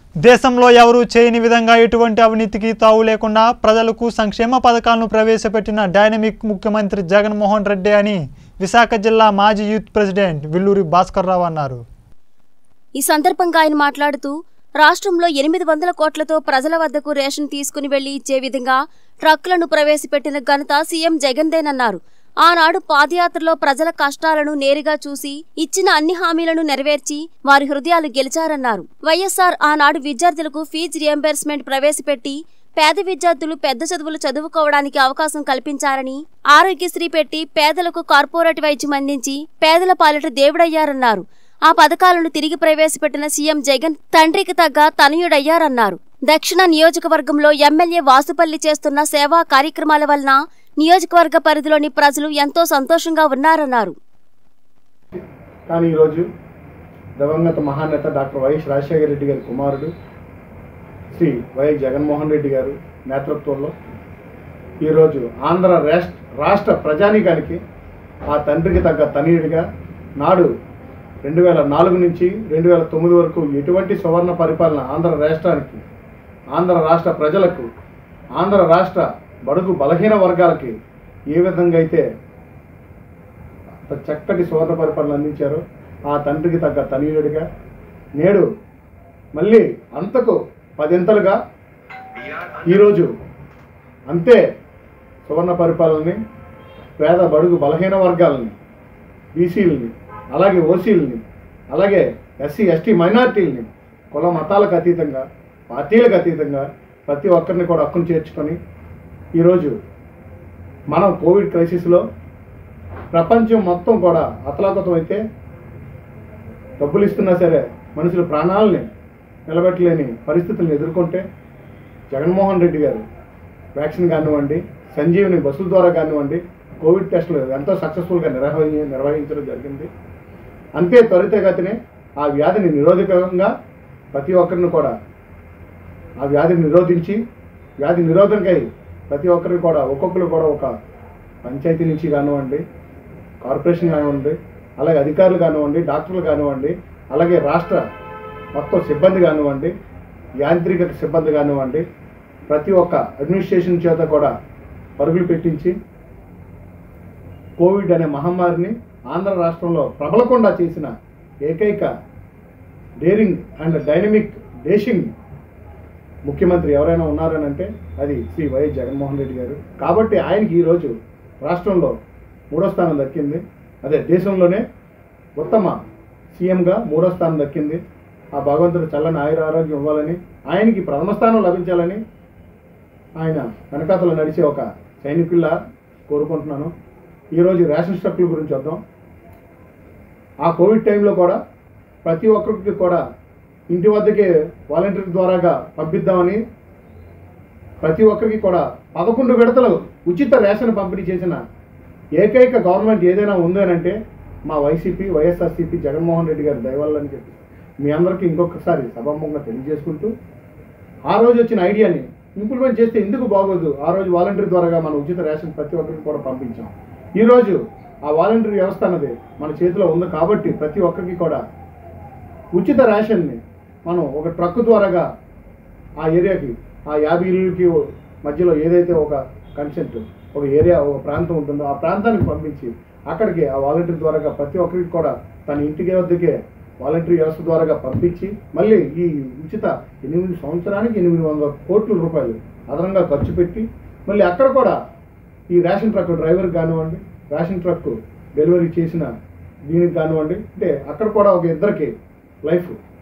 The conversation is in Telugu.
దేశంలో ఎవరూ చేయని విధంగా ఎటువంటి అవినీతికి తావు లేకుండా ప్రజలకు సంక్షేమ పథకాలను ప్రవేశపెట్టిన డైనమిక్ ముఖ్యమంత్రి జగన్మోహన్ రెడ్డి అని విశాఖ జిల్లా మాజీ యూత్ ప్రెసిడెంట్ విల్లూరి భాస్కర్రావు అన్నారు ఈ సందర్భంగా ఆయన మాట్లాడుతూ రాష్ట్రంలో ఎనిమిది వందల కోట్లతో ప్రజల వద్దకు రేషన్ తీసుకుని వెళ్లి ఇచ్చే విధంగా ట్రక్కులను ప్రవేశపెట్టిన ఘనత సీఎం జగన్దేనన్నారు ఆనాడు పాదయాత్రలో ప్రజల కష్టాలను నేరుగా చూసి ఇచ్చిన అన్ని హామీలను నెరవేర్చి వారి హృదయాలు గెలిచారన్నారు వైఎస్ఆర్ ఆనాడు విద్యార్థులకు ఫీజు రియంబర్స్మెంట్ ప్రవేశపెట్టి పేద విద్యార్థులు పెద్ద చదువులు చదువుకోవడానికి అవకాశం కల్పించారని ఆరోగ్యశ్రీ పెట్టి పేదలకు కార్పొరేట్ వైద్యం అందించి పేదల పాలిట దేవుడయ్యారన్నారు ఆ పథకాలను తిరిగి ప్రవేశపెట్టిన సీఎం జగన్ తండ్రికి తగ్గ తనయుడయ్యారన్నారు దక్షిణ నియోజకవర్గంలో ఎమ్మెల్యే వాసుపల్లి చేస్తున్న సేవా కార్యక్రమాల వలన నియోజకవర్గ పరిధిలోని ప్రజలు ఎంతో సంతోషంగా ఉన్నారన్నారు కానీ ఈరోజు దివంగత మహానేత డాక్టర్ వైఎస్ రాజశేఖర రెడ్డి గారి కుమారుడు శ్రీ వైఎస్ జగన్మోహన్ రెడ్డి గారు నేతృత్వంలో ఈరోజు ఆంధ్ర రాష్ట్ర రాష్ట్ర ప్రజానీకానికి ఆ తండ్రికి తగ్గ తనయుడిగా నాడు రెండు వేల నాలుగు నుంచి రెండు వేల తొమ్మిది వరకు ఎటువంటి సువర్ణ పరిపాలన ఆంధ్ర రాష్ట్రానికి ఆంధ్ర రాష్ట్ర ప్రజలకు ఆంధ్ర రాష్ట్ర బడుగు బలహీన వర్గాలకి ఏ విధంగా అయితే అంత చక్కటి సువర్ణ పరిపాలన అందించారు ఆ తండ్రికి తగ్గ తనయుడిగా నేడు మళ్ళీ అంతకు పదింతలుగా ఈరోజు అంతే సువర్ణ పరిపాలనని పేద బడుగు బలహీన వర్గాలని బీసీలని అలాగే ఓసీలని అలాగే ఎస్సీ ఎస్టీ మైనార్టీలని కుల మతాలకు అతీతంగా పార్టీలకు అతీతంగా ప్రతి ఒక్కరిని కూడా హక్కును చేర్చుకొని ఈరోజు మనం కోవిడ్ క్రైసిస్లో ప్రపంచం మొత్తం కూడా అతలాకుతం అయితే డబ్బులు ఇస్తున్నా సరే మనుషుల ప్రాణాలని నిలబెట్టలేని పరిస్థితులను ఎదుర్కొంటే జగన్మోహన్ రెడ్డి గారు వ్యాక్సిన్ కానివ్వండి సంజీవని బస్సుల ద్వారా కానివ్వండి కోవిడ్ టెస్టులు ఎంతో సక్సెస్ఫుల్గా నిర్వహి నిర్వహించడం జరిగింది అంతే త్వరితగతినే ఆ వ్యాధిని నిరోధకంగా ప్రతి ఒక్కరిని కూడా ఆ వ్యాధిని నిరోధించి వ్యాధి నిరోధకై ప్రతి ఒక్కరికి కూడా ఒక్కొక్కరు కూడా ఒక పంచాయతీ నుంచి కానివ్వండి కార్పొరేషన్ కానివ్వండి అలాగే అధికారులు కానివ్వండి డాక్టర్లు కానివ్వండి అలాగే రాష్ట్ర మొత్తం సిబ్బంది కానివ్వండి యాంత్రిక సిబ్బంది కానివ్వండి ప్రతి ఒక్క అడ్మినిస్ట్రేషన్ చేత కూడా పరుగులు పెట్టించి కోవిడ్ అనే మహమ్మారిని ఆంధ్ర రాష్ట్రంలో ప్రబలకుండా చేసిన ఏకైక డేరింగ్ అండ్ డైనమిక్ డేషింగ్ ముఖ్యమంత్రి ఎవరైనా ఉన్నారని అంటే అది శ్రీ వైఎస్ జగన్మోహన్ రెడ్డి గారు కాబట్టి ఆయనకి ఈరోజు రాష్ట్రంలో మూడో స్థానం దక్కింది అదే దేశంలోనే ఉత్తమ సీఎంగా మూడో స్థానం దక్కింది ఆ భగవంతుడు చల్లని ఆయుర ఆరోగ్యం ఇవ్వాలని ఆయనకి ప్రథమ స్థానం లభించాలని ఆయన వెనకాతలో నడిచే ఒక సైనికుల్లా కోరుకుంటున్నాను ఈరోజు రేషన్ స్టాక్ల గురించి వద్దాం ఆ కోవిడ్ టైంలో కూడా ప్రతి ఒక్కరికి కూడా ఇంటి వద్దకే వాలంటీర్ ద్వారాగా పంపిద్దామని ప్రతి ఒక్కరికి కూడా పదకొండు విడతలు ఉచిత రేషన్ పంపిణీ చేసిన ఏకైక గవర్నమెంట్ ఏదైనా ఉందనంటే మా వైసీపీ వైఎస్ఆర్సీపీ జగన్మోహన్ రెడ్డి గారి దయవల్లని చెప్పి మీ అందరికీ ఇంకొకసారి సభాముఖంగా తెలియజేసుకుంటూ ఆ రోజు వచ్చిన ఐడియాని ఇంప్లిమెంట్ చేస్తే ఎందుకు బాగోదు ఆ రోజు వాలంటీర్ ద్వారాగా మనం ఉచిత రేషన్ ప్రతి ఒక్కరికి కూడా పంపించాం ఈరోజు ఆ వాలంటీర్ వ్యవస్థ అన్నది మన చేతిలో ఉంది కాబట్టి ప్రతి ఒక్కరికి కూడా ఉచిత రేషన్ని మనం ఒక ట్రక్ ద్వారాగా ఆ ఏరియాకి ఆ యాభై ఇళ్ళకి మధ్యలో ఏదైతే ఒక కన్సెంట్ ఒక ఏరియా ఒక ప్రాంతం ఉంటుందో ఆ ప్రాంతానికి పంపించి అక్కడికి ఆ వాలంటీర్ ద్వారాగా ప్రతి ఒక్కరికి కూడా తన ఇంటికి వద్దకే వాలంటీర్ వ్యవస్థ ద్వారాగా పంపించి మళ్ళీ ఈ ఉచిత ఎనిమిది సంవత్సరానికి ఎనిమిది వందల కోట్ల రూపాయలు అదనంగా ఖర్చు పెట్టి మళ్ళీ అక్కడ కూడా ఈ రేషన్ ట్రక్ డ్రైవర్ కానివ్వండి రేషన్ ట్రక్ డెలివరీ చేసిన దీనికి కానివ్వండి అంటే అక్కడ కూడా ఒక ఇద్దరికి లైఫ్